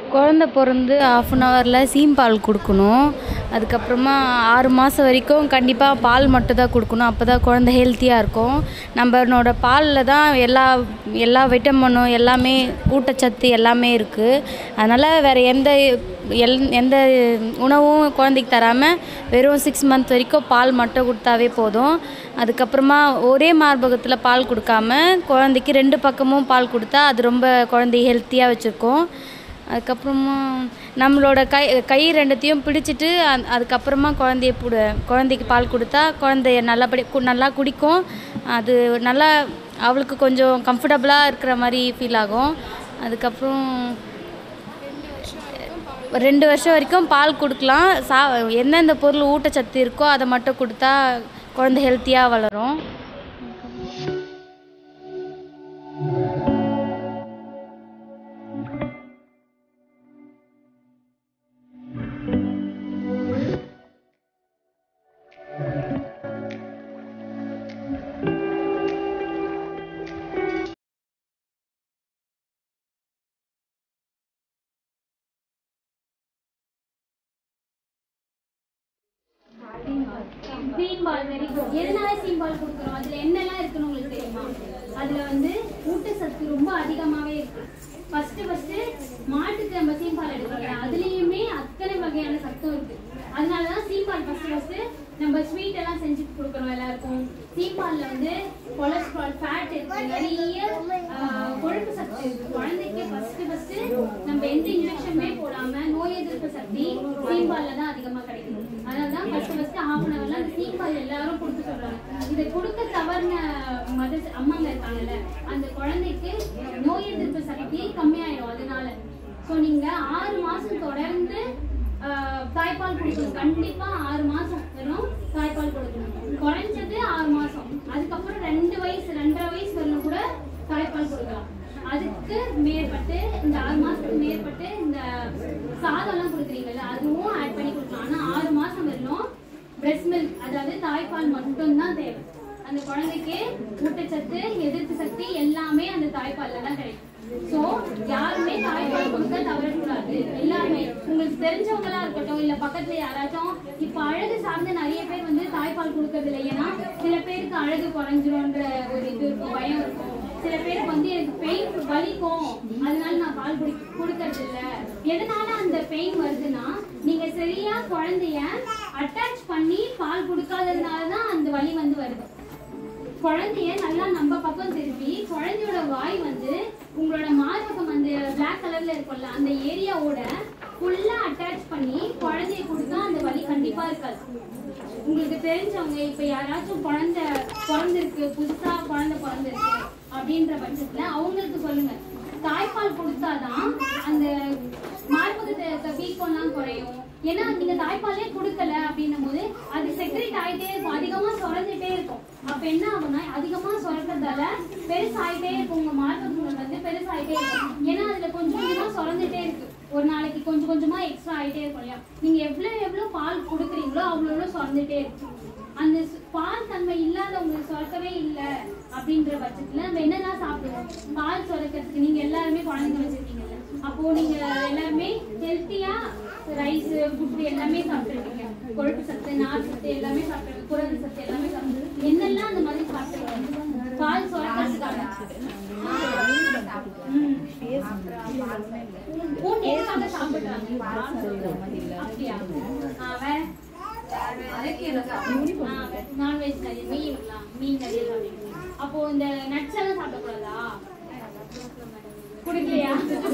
குழந்த பிறந்து of an ஹவரில் சீம்பால் கொடுக்கணும் அதுக்கப்புறமா ஆறு மாதம் வரைக்கும் கண்டிப்பாக பால் மட்டும் தான் கொடுக்கணும் அப்போ தான் குழந்த ஹெல்த்தியாக இருக்கும் நம்மளோட பாலில் தான் எல்லா எல்லா விட்டமினும் எல்லாமே ஊட்டச்சத்து எல்லாமே இருக்குது அதனால் வேறு எந்த எல் எந்த உணவும் குழந்தைக்கு தராமல் வெறும் சிக்ஸ் மந்த் வரைக்கும் பால் மட்டும் கொடுத்தாவே போதும் அதுக்கப்புறமா ஒரே மார்பகத்தில் பால் கொடுக்காம குழந்தைக்கு ரெண்டு பக்கமும் பால் கொடுத்தா அது ரொம்ப குழந்தைய ஹெல்த்தியாக வச்சுருக்கோம் அதுக்கப்புறமா நம்மளோட கை கை ரெண்டுத்தையும் பிடிச்சிட்டு அந் அதுக்கப்புறமா குழந்தைய புட குழந்தைக்கு பால் கொடுத்தா குழந்தைய நல்லபடி கு நல்லா குடிக்கும் அது நல்லா அவளுக்கு கொஞ்சம் கம்ஃபர்டபுளாக இருக்கிற மாதிரி ஃபீல் ஆகும் அதுக்கப்புறம் ரெண்டு வருஷம் வரைக்கும் பால் கொடுக்கலாம் சா எந்தெந்த பொருள் ஊட்டச்சத்து இருக்கோ அதை மட்டும் கொடுத்தா குழந்தை ஹெல்த்தியாக வளரும் சீம் பால் வெரி குட் எதனால சீம் பால் கொடுக்குறோம் அதுல என்னெல்லாம் இருக்குன்னு உங்களுக்கு தெரியுமா அதுல வந்து ஊட்டச்சத்து ரொம்ப அதிகமாவே இருக்கு ஃபர்ஸ்ட் ஃபர்ஸ்ட் மாட்டுக்கு நம்ம சீம் பால் எடுக்கிறோம்ல அதுலயுமே அத்தனை வகையான சத்தம் இருக்கு அதனாலதான் சீம் பால் ஃபர்ஸ்ட் ஃபர்ஸ்ட் நம்ம ஸ்வீட் எல்லாம் செஞ்சு கொடுக்கறோம் எல்லாருக்கும் சீம் பால்ல வந்து கொலஸ்ட்ரால் ஃபேட் இருக்கு நிறைய ஆஹ், கொழுப்பு சத்து இருக்கு குழந்தைக்கு ஃபர்ஸ்ட் ஃபர்ஸ்ட் நம்ம எந்த இன்ஜெக்ஷனுமே போடாம நோய் எதிர்ப்பு சக்தி சீம் பால்ல தான் அதிகமா கிடைக்கும் அதனால தான் ஃபர்ஸ்ட் ஃபர்ஸ்ட் ஹாஃப் அன் ஹவர்ல அந்த சீம் பால் எல்லாரும் கொடுக்க சொல்றாங்க இதை கொடுக்க தவறுன மதர் அம்மாங்க இருக்காங்கல்ல அந்த குழந்தைக்கு நோய் எதிர்ப்பு சக்தி கம்மியாயிடும் அதனால ஸோ நீங்க ஆறு மாசம் தொடர்ந்து ஆஹ், தாய்ப்பால் கொடுக்கணும் கண்டிப்பா ஆறு மாசம் வெறும் தாய்ப்பால் கொடுக்கணும் குறைஞ்சது ஆறு மாசம் அதுக்கப்புறம் ரெண்டு வயசு ரெண்டரை வயசு வரணும் கூட தாய்ப்பால் கொடுக்கலாம் அதுக்கு மேற்பட்டு இந்த ஆறு மாசத்துக்கு மேற்பட்டு இந்த சாதம்லாம் கொடுக்குறீங்கல்ல அதுவும் ஆட் பண்ணி கொடுக்கலாம் ஆனா ஆறு மாசம் வரணும் பிரெஸ்ட் மில்க் அதாவது தாய்ப்பால் மட்டும்தான் தேவை அந்த குழந்தைக்கு ஊட்டச்சத்து எதிர்ப்பு சக்தி எல்லாமே அந்த தாய்ப்பால்ல தான் கிடைக்கும் சோ யாருமே தாய்ப்பால் கொடுக்க தவறக்கூடாது எல்லாருமே உங்களுக்கு தெரிஞ்சவங்களா இருக்கட்டும் இல்ல பக்கத்துல யாராச்சும் இப்ப அழகு சார்ந்த நிறைய பேர் வந்து தாய்ப்பால் கொடுக்கறது இல்லை ஏன்னா சில பேருக்கு அழகு குறைஞ்சிரும்ன்ற ஒரு இது இருக்கும் பயம் இருக்கும் சில பேருக்கு வந்து எனக்கு பெயின் வலிக்கும் அதனால நான் பால் குடி கொடுக்கறது இல்ல எதனால அந்த பெயின் வருதுன்னா நீங்க சரியா குழந்தைய அட்டாச் பண்ணி பால் கொடுக்காததுனால தான் அந்த வலி வந்து வருது குழந்தைய நல்லா நம்ம பக்கம் திருப்பி குழந்தையோட வாய் வந்து உங்களோட மார்பகம் அந்த பிளாக் கலர்ல இருக்கும்ல அந்த ஏரியாவோட ஃபுல்லா அட்டாச் பண்ணி குழந்தைய கொடுத்தா அந்த வலி கண்டிப்பா இருக்காது உங்களுக்கு தெரிஞ்சவங்க இப்ப யாராச்சும் குழந்தை பிறந்திருக்கு புதுசா குழந்தை பிறந்திருக்கு அப்படின்ற பட்சத்துல அவங்களுக்கு சொல்லுங்க தாய்ப்பால் கொடுத்தாதான் அந்த மார்பகத்தை இருக்க வீக்கம்லாம் குறையும் ஏன்னா நீங்க தாய்ப்பாலே கொடுக்கல அப்படின்னும் போது அது செக்ரேட் ஆயிட்டே இருக்கும் அதிகமா சுரந்துட்டே இருக்கும் அப்ப என்ன ஆகும்னா அதிகமா சுரக்கிறதால பெருசாயிட்டே இருக்கும் உங்க மார்பகங்கள் வந்து பெருசாயிட்டே இருக்கும் ஏன்னா அதுல கொஞ்சம் கொஞ்சமா சுரந்துட்டே இருக்கு ஒரு நாளைக்கு கொஞ்சம் கொஞ்சமா எக்ஸ்ட்ரா ஆயிட்டே இருக்கும் இல்லையா நீங்க எவ்வளவு எவ்வளவு பால் கொடுக்குறீங்களோ அவ்வளவு எவ்வளவு சுரந்துட்டே இருக்கும் அந்த சு- பால் தன்மை இல்லாதவங்களுக்கு சுரக்கவே இல்ல அப்படின்ற பட்சத்துல நம்ம என்னெல்லாம் சாப்பிடுவோம் பால் சுரக்கிறதுக்கு நீங்க எல்லாருமே குழந்தைங்க வச்சிருக்கீங்கல்ல அப்போ நீங்க எல்லாருமே ஹெல்த்தியா ரைஸ் ஃபுட் எல்லாமே சாப்பிட்டுருக்கீங்க கொழுப்பு சத்து நார் சத்து எல்லாமே சாப்பிட்டுருக்கீங்க புரத சத்து எல்லாமே சாப்பிட்டு என்னெல்லாம் அந்த மாதிரி சாப்பிட்டுருக்கீங்க பால் சுரக்கிறதுக்காக ம். பூண்டு எதுக்காக சாப்பிடுறாங்க அப்படியா ஆ, வேற நான்வெஜ் நிறைய மீன்லாம் மீன் நிறைய சாப்பிடுவீங்க அப்போ இந்த நட்ஸ் எல்லாம் சாப்பிடக்கூடாதா குடிக்கலையா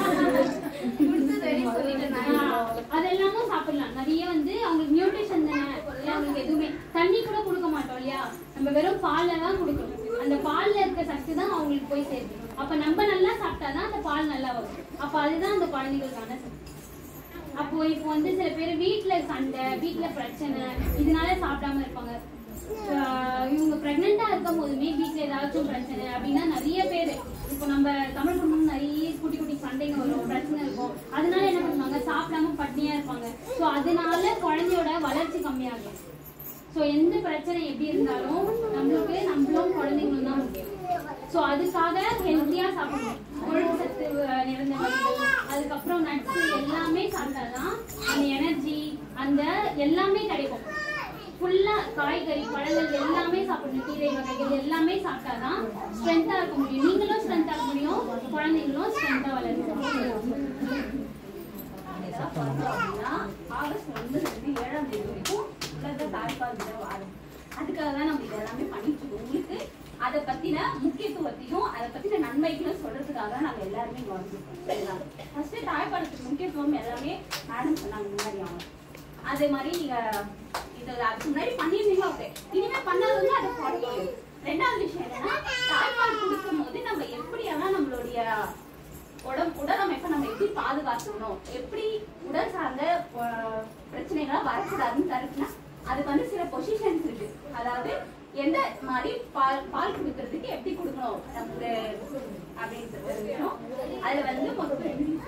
ஆ, அதெல்லாமும் சாப்பிடலாம் நிறைய வந்து அவங்களுக்கு நியூட்ரிஷன் தானே இல்ல அவங்களுக்கு எதுவுமே தண்ணி கூட கொடுக்க மாட்டோம் இல்லையா நம்ம வெறும் பால்ல தான் கொடுக்கணும் அந்த பால்ல இருக்க சக்தி தான் அவங்களுக்கு போய் சேரும் அப்ப நம்ம நல்லா சாப்பிட்டாதான் அந்த பால் நல்லா வரும் அப்ப அதுதான் அந்த குழந்தைகளுக்கான சக்தி அப்போ இப்போ வந்து சில பேர் வீட்ல சண்டை வீட்ல பிரச்சனை இதனால சாப்பிடாம இருப்பாங்க ஆஹ் இவங்க பிரெக்னெண்டா இருக்கும் போதுமே வீட்ல ஏதாச்சும் பிரச்சனை அப்படின்னா நிறைய பேர் இப்போ நம்ம தமிழ் குடும்பம் நிறைய குட்டி குட்டி சண்டைங்க வரும் பிரச்சனை இருக்கும் அதனால என்ன பண்ணுவாங்க சாப்பிடாம பட்னியா இருப்பாங்க ஸோ அதனால குழந்தையோட வளர்ச்சி கம்மியாகும் ஸோ ஸோ எந்த பிரச்சனை எப்படி இருந்தாலும் நம்மளுக்கு நம்மளும் குழந்தைங்களும் தான் முக்கியம் ஸோ அதுக்காக ஹெல்த்தியாக சாப்பிடணும் கொழுப்பு சத்து அஹ், நிறைந்த வகைகள் அதுக்கப்புறம் நட்ஸ் எல்லாமே சாப்பிட்டாதான் அந்த எனர்ஜி அந்த எல்லாமே கிடைக்கும் ஃபுல்லா காய்கறி பழங்கள் எல்லாமே சாப்பிடணும் கீரை வகைகள் எல்லாமே சாப்பிட்டாதான் ஸ்ட்ரென்த்தா இருக்க முடியும் நீங்களும் ஸ்ட்ரென்த்தா இருக்க முடியும் குழந்தைங்களும் ஸ்ட்ரென்த்தா வளரும் இதெல்லாம் பார்த்தோம் அப்படின்னா ஆகஸ்ட் ஒன்று ரெண்டு ஏழாம் தேதி வரைக்கும் உலக தாய்ப்பால் தின வாரம் அதுக்காக தான் நம்ம இதெல்லாமே பண்ணிட்டு இருக்கோம் உங்களுக்கு அதை பத்தின முக்கியத்துவத்தையும் அதை பத்தின நன்மைகளும் சொல்றதுக்காக தான் நாங்க எல்லாருமே இங்க வந்திருக்கோம் சரிங்களா ஃபர்ஸ்ட் தாய்ப்பாலுக்கு முக்கியத்துவம் எல்லாமே மேடம் சொன்னாங்க முன்னாடி அவங்க அதே மாதிரி நீங்க இது அதுக்கு முன்னாடி பண்ணியிருந்தீங்க ஓகே இனிமே பண்ணாதவங்க அதை ஃபாலோ பண்ணுங்க ரெண்டாவது விஷயம் என்னன்னா தாய்ப்பால் கொடுக்கும் போது நம்ம எப்படியெல்லாம் நம்மளுடைய உடம்பு உடலமைப்பை நம்ம எப்படி பாதுகாத்துக்கணும் எப்படி உடல் சார்ந்த அஹ், பிரச்சனைகளை வரக்கூடாதுன்னு தடுக்கணும் அதுக்கு வந்து சில பொசிஷன்ஸ் இருக்கு அதாவது எந்த மாதிரி பால் பால் கொடுக்கறதுக்கு எப்படி கொடுக்கணும் நமக்கு அப்படின்னு தெரிஞ்சுக்கணும் அதுல வந்து மொத்தம்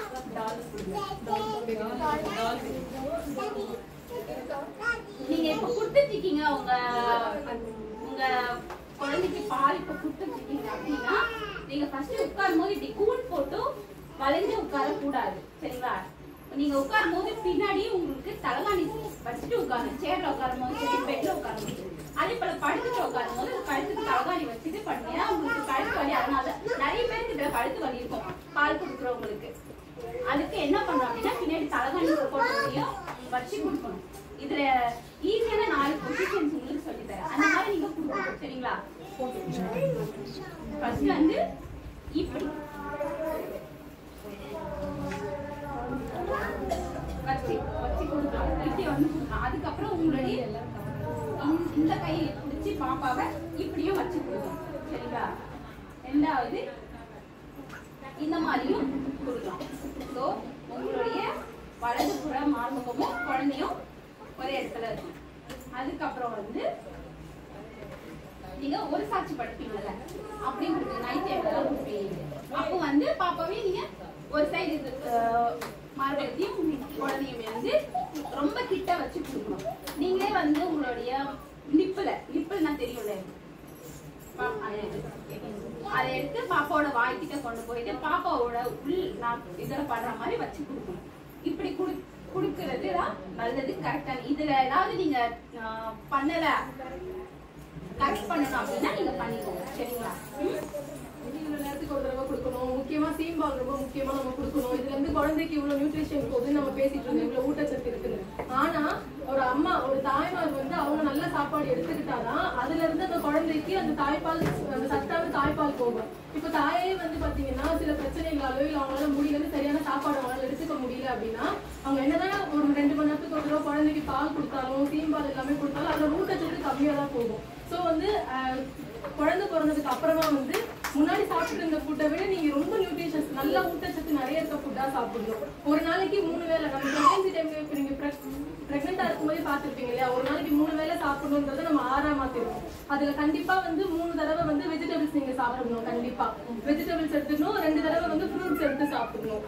நீங்க இப்ப கொடுத்துட்டு இருக்கீங்க உங்க உங்க குழந்தைக்கு பால் இப்ப கொடுத்துட்டு இருக்கீங்க அப்படின்னா நீங்க ஃபர்ஸ்ட் உட்காரும் போது இப்படி கூன் போட்டு வளைஞ்சு உட்கார கூடாது சரிங்களா நீங்க உட்காரும் போது பின்னாடி உங்களுக்கு தலைகாணி வச்சுட்டு உட்காருங்க சேர்ல உட்காரும் போது சரி பெட்ல உட்காரும் போது அதே போல படுத்துட்டு உட்காரும் போது கழுத்துக்கு தலைகாணி வச்சுட்டு பண்ணீங்கன்னா உங்களுக்கு கழுத்து வலி அதனால நிறைய பேருக்கு இதுல கழுத்து வலி இருக்கும் பால் கொடுக்குறவங்களுக்கு அதுக்கு என்ன பண்ணணும் அப்படின்னா பின்னாடி தலைகாணி போட முடியும் வச்சு கொடுக்கணும் இதுல ஈஸியான நாலு பொசிஷன்ஸ் உங்களுக்கு சொல்லி தரேன் அந்த மாதிரி நீங்க கொடுக்கணும் சரிங்களா ஃபர்ஸ்ட் வந்து இப்படி வச்சு வச்சு கொடுக்கலாம் இப்படி வந்து கொடுக்கலாம் அதுக்கப்புறம் உங்களுடைய இந்த- இந்த கையை பிடிச்சி பாப்பாவை இப்படியும் வச்சு கொடுக்கணும் சரிங்களா ரெண்டாவது இந்த மாதிரியும் கொடுக்கலாம் ஸோ உங்களுடைய வலதுபுற மார்பகமும் குழந்தையும் ஒரே இடத்துல இருக்கும் அதுக்கப்புறம் வந்து நீங்க ஒரு சாட்சி படுப்பீங்கல்ல அப்படி உங்களுக்கு நைட் டைம்ல கொடுப்பீங்க அப்போ வந்து பாப்பாவே நீங்க ஒரு சைடு மார்பகத்தையும் குழந்தையுமே வந்து ரொம்ப கிட்ட வச்சு கொடுக்கணும் நீங்களே வந்து உங்களுடைய நிப்புல நிப்புல்னா தெரியும்ல பாப்பா, அதை எடுத்து- அதை எடுத்து பாப்பாவோட வாய்க்கிட்ட கொண்டு போயிட்டு பாப்பாவோட உள் நான் இதுல படுற மாதிரி வச்சு கொடுக்கணும் இப்படி குடு குடுக்கறது தான் நல்லது கரெக்டா இதுல ஏதாவது நீங்க ஆஹ், பண்ணல கரெக்ட் பண்ணணும் அப்படின்னா நீங்க பண்ணிக்கோங்க சரிங்களா ம்? இவ்வளவு நேரத்துக்கு ஒரு தடவை கொடுக்கணும் முக்கியமா சீம்பால் ரொம்ப முக்கியமா நம்ம கொடுக்கணும் இதுல இருந்து குழந்தைக்கு இவ்வளவு நியூட்ரிஷன் போகுது நம்ம பேசிட்டு இருந்தோம் இவ்வளவு ஊட்டச்சத்து இருக்குன்னு ஆனா ஒரு அம்மா ஒரு தாய்மார் வந்து அவங்க நல்ல சாப்பாடு எடுத்துக்கிட்டாதான் அதுல இருந்து அந்த குழந்தைக்கு அந்த தாய்ப்பால் அந்த சத்தான தாய்ப்பால் போகும் இப்ப தாயே வந்து பாத்தீங்கன்னா சில பிரச்சனைகளாலோ இல்ல அவங்களால முடியல சரியான சாப்பாடு அவங்களால எடுத்துக்க முடியல அப்படின்னா அவங்க என்னதான் ஒரு ரெண்டு மணி நேரத்துக்கு ஒரு தடவை குழந்தைக்கு பால் கொடுத்தாலும் சீம்பால் எல்லாமே கொடுத்தாலும் அதுல ஊட்டச்சத்து கம்மியா தான் போகும் சோ வந்து அஹ், குழந்தை பிறந்ததுக்கு அப்புறமா வந்து முன்னாடி சாப்பிட்டு இருந்த ஃபுட்டை விட நீங்க ரொம்ப நியூட்ரிஷன்ஸ் நல்ல ஊட்டச்சத்து நிறைய இருக்க ஃபுட்டா சாப்பிடணும் ஒரு நாளைக்கு மூணு வேளை நம்ம பிரெக்னன்சி டைம்ல இப்ப நீங்க பிரெக்னெண்டா இருக்கும்போதே பார்த்திருப்பீங்க இல்லையா ஒரு நாளைக்கு மூணு வேளை சாப்பிடணுன்றத நம்ம ஆறா மாத்திருக்கோம் அதுல கண்டிப்பா வந்து மூணு தடவை வந்து வெஜிடபிள்ஸ் நீங்க சாப்பிடணும் கண்டிப்பா வெஜிடபிள்ஸ் எடுத்துக்கணும் ரெண்டு தடவை வந்து ஃப்ரூட்ஸ் எடுத்து சாப்பிடணும்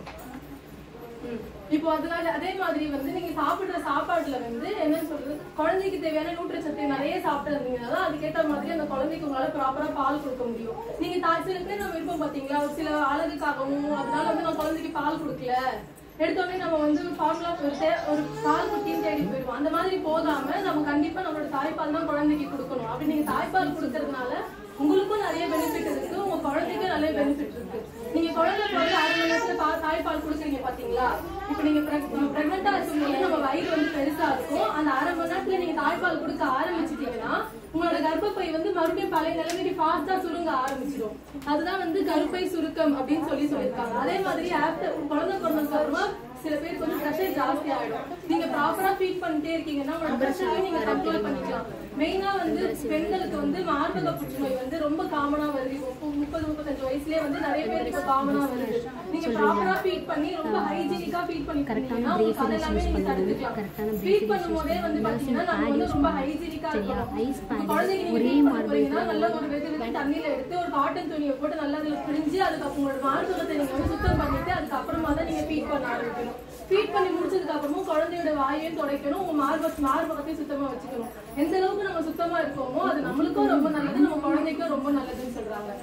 ம். இப்போ அதனால அதே மாதிரி வந்து நீங்க சாப்பிடுற சாப்பாடுல வந்து என்ன சொல்றது குழந்தைக்கு தேவையான ஊட்டச்சத்து நிறைய சாப்பிட்டு இருந்தீங்கன்னா தான் அதுக்கேற்ற மாதிரி அந்த குழந்தைக்கு உங்களால ப்ராப்பரா பால் கொடுக்க முடியும் நீங்க தா- சில பேர் நம்ம இருப்போம் பாத்தீங்களா ஒரு சில அழகுக்காகவும் அதனால வந்து நான் குழந்தைக்கு பால் கொடுக்கல எடுத்தோடனே நம்ம வந்து ஃபார்முலா ஒரு தே- ஒரு பால் குட்டின்னு தேடி போயிடுவோம் அந்த மாதிரி போகாம நம்ம கண்டிப்பா நம்மளோட தாய்ப்பால் தான் குழந்தைக்கு கொடுக்கணும் அப்படி நீங்க தாய்ப்பால் கொடுக்கறதுனால உங்களுக்கும் நிறைய பெனிஃபிட் இருக்கு உங்க குழந்தைக்கும் நிறைய பெனிஃபிட் இருக்கு நீங்க குழந்தைக்கு வந்து அரை மணி நேரத்துல பா- தாய்ப்பால் கொடுக்குறீங்க பாத்தீங்களா இப்ப நீங்க பிரெக்னெண்டா இருக்கும்போது நம்ம வயிறு வந்து பெருசா இருக்கும் அந்த அரை மணி நேரத்துல நீங்க தாய்ப்பால் கொடுக்க ஆரம்பிச்சிட்டீங்கன்னா உங்களோட கர்ப்பப்பை வந்து மறுபடியும் பழைய நிலைமைக்கு ஃபாஸ்டா சுருங்க ஆரம்பிச்சிடும் அதுதான் வந்து கருப்பை சுருக்கம் அப்படின்னு சொல்லி சொல்லியிருக்காங்க அதே மாதிரி ஆஃப்டர் குழந்தை பிறந்ததுக்கு அப்புறமா சில பேருக்கு வந்து ப்ரெஷர் ஜாஸ்தி ஆயிடும் நீங்க ப்ராப்பரா ஃபீட் பண்ணிட்டே இருக்கீங்கன்னா உங்களோட ப்ரெஷரையும் நீங்க கண்ட்ரோல் பண்ணிக்கலாம் மெயினா வந்து பெண்களுக்கு வந்து மார்பக புற்றுநோய் வந்து ரொம்ப காமனா வருது இப்போ முப்பது முப்பத்தஞ்சு வயசுலயே வந்து நிறைய பேருக்கு இப்போ காமனா வருது நீங்க ப்ராப்பரா ஃபீட் பண்ணி ரொம்ப ஹைஜீனிக்கா ஃபீட் பண்ணிட்டீங்கன்னா உங்களுக்கு அதெல்லாமே நீங்க தடுத்துக்கலாம் ஃபீட் பண்ணும்போதே வந்து பாத்தீங்கன்னா நம்ம வந்து ரொம்ப ஹைஜீனிக்கா இருக்கணும் உங்க குழந்தைக்கு நீங்க feed பண்ண போறீங்கன்னா நல்ல ஒரு வெது வெது தண்ணியில எடுத்து ஒரு காட்டன் துணியை போட்டு நல்லா அதுல பிழிஞ்சு அதுக்கு உங்களோட மார்பகத்தை நீங்க வந்து சுத்தம் பண்ணிட்டு அதுக்கப்புறமா தான் நீங்க ஃபீட் பண்ண ஆரம்பிக்கணும் ஃபீட் பண்ணி முடிச்சதுக்கு அப்புறமும் குழந்தையோட வாயையும் துடைக்கணும் உங்க மார்ப மார்பகத்தையும் சுத்தமா வச்சுக்கணும் எந்த அளவுக்கு நம்ம சுத்தமா இருக்கோமோ அது நம்மளுக்கும் ரொம்ப நல்லது நம்ம குழந்தைக்கும் ரொம்ப நல்லதுன்னு சொல்றாங்க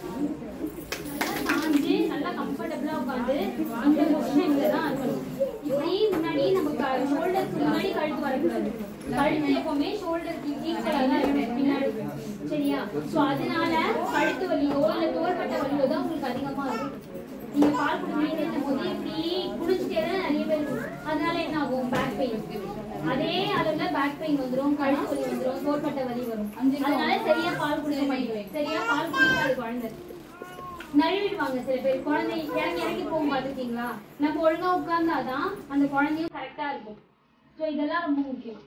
சாஞ்சு நல்லா கம்ஃபர்டபுளா உட்காந்து இந்த பொசிஷன்ல தான் இருக்கணும் இப்படி முன்னாடி நம்ம ஷோல்டருக்கு முன்னாடி கழுத்து வரக்கூடாது கழுத்து எப்பவுமே ஷோல்டருக்கு ஈக்குவலா தான் இருக்கணும் பின்னாடி சரியா சோ அதனால கழுத்து வலியோ இல்ல தோள்பட்ட வலியோ தான் உங்களுக்கு அதிகமா இருக்கும் நீங்க பால் குடிக்கிறீங்க போது இப்படி குடிச்சிட்டே தான் நிறைய பேர் இருக்கும். அதனால என்ன ஆகும் பேக் பெயின் அதே அளவுல பேக் பெயின் வந்துரும் கழுத்து வலி வந்துரும் தோள்பட்ட வலி வரும் அதனால சரியா பால் குடிக்க மாட்டேங்குது சரியா பால் குடிக்காது குழந்தை நழுவிடுவாங்க சில பேர் குழந்தை இறங்கி இறங்கி போகும் பார்த்துருக்கீங்களா நம்ம ஒழுங்கா உட்கார்ந்தாதான் அந்த குழந்தையும் கரெக்டா இருக்கும் ஸோ இதெல்லாம் ரொம்ப முக்கியம்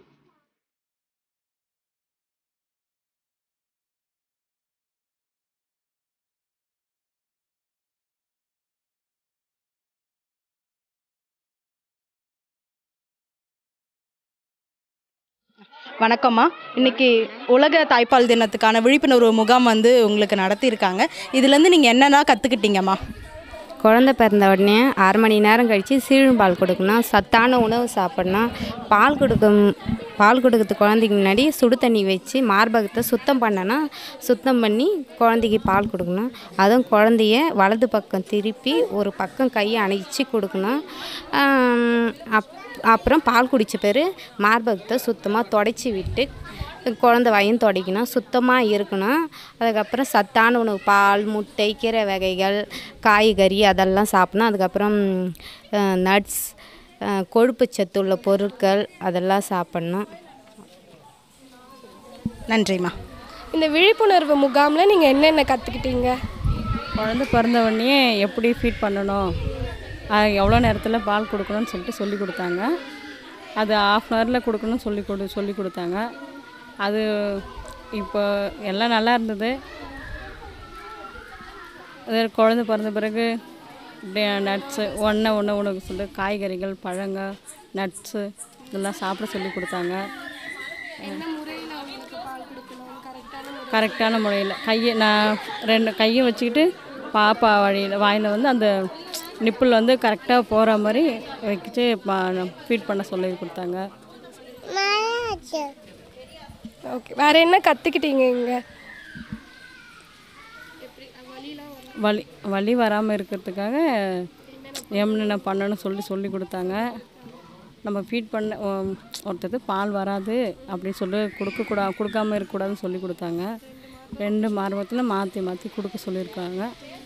வணக்கம்மா இன்னைக்கு உலக தாய்ப்பால் தினத்துக்கான விழிப்புணர்வு முகாம் வந்து உங்களுக்கு நடத்தியிருக்காங்க இதுலேருந்து நீங்கள் என்னென்ன கற்றுக்கிட்டீங்கம்மா குழந்த பிறந்த உடனே அரை மணி நேரம் கழித்து சீழும் பால் கொடுக்கணும் சத்தான உணவு சாப்பிடணும் பால் கொடுக்கும் பால் கொடுக்கறது குழந்தைக்கு முன்னாடி சுடு தண்ணி வச்சு மார்பகத்தை சுத்தம் பண்ணணும் சுத்தம் பண்ணி குழந்தைக்கு பால் கொடுக்கணும் அதுவும் குழந்தைய வலது பக்கம் திருப்பி ஒரு பக்கம் கையை அணைச்சி கொடுக்கணும் ஆம், அப் அப்புறம் பால் குடித்த பிறகு மார்பகத்தை சுத்தமாக தொடச்சி விட்டு குழந்த வாயும் துடைக்கணும் சுத்தமாக இருக்கணும் அதுக்கப்புறம் சத்தான உணவு பால் முட்டை கீரை வகைகள் காய்கறி அதெல்லாம் சாப்பிடணும் அதுக்கப்புறம் நட்ஸ் கொழுப்பு சத்துள்ள பொருட்கள் அதெல்லாம் சாப்பிட்ணும் நன்றிம்மா இந்த விழிப்புணர்வு முகாமில் நீங்கள் என்னென்ன கற்றுக்கிட்டீங்க குழந்த பிறந்த உடனே எப்படி ஃபீட் பண்ணணும் அது எவ்வளோ நேரத்தில் பால் கொடுக்கணும்னு சொல்லிட்டு சொல்லி கொடுத்தாங்க அது ஆஃப் அன் ஹவரில் கொடுக்கணும்னு சொல்லி கொடு சொல்லி கொடுத்தாங்க அது இப்போ எல்லாம் நல்லா இருந்தது அது குழந்த பிறந்த பிறகு நட்ஸு ஒன்று ஒன்று உணவு சொல்லி காய்கறிகள் பழங்கள் நட்ஸு இதெல்லாம் சாப்பிட சொல்லி கொடுத்தாங்க கரெக்டான முறையில் கையை நான் ரெண்டு கையை வச்சுக்கிட்டு பாப்பா வழியில் வாயில் வந்து அந்த நிப்பிள் வந்து கரெக்டாக போகிற மாதிரி வச்சுட்டு ஃபீட் பண்ண சொல்லி கொடுத்தாங்க ஓகே வேறு என்ன கற்றுக்கிட்டீங்க இங்கே வலி வலி வராமல் இருக்கிறதுக்காக என்னென்ன பண்ணணும்னு சொல்லி சொல்லி கொடுத்தாங்க நம்ம ஃபீட் பண்ண உம், ஒருத்தருக்கு பால் வராது அப்படின்னு சொல்லி கொடுக்கக்கூடா கொடுக்காம இருக்கக்கூடாதுன்னு சொல்லி கொடுத்தாங்க ரெண்டு மார்பத்தில் மாற்றி மாற்றி கொடுக்க சொல்லியிருக்காங்க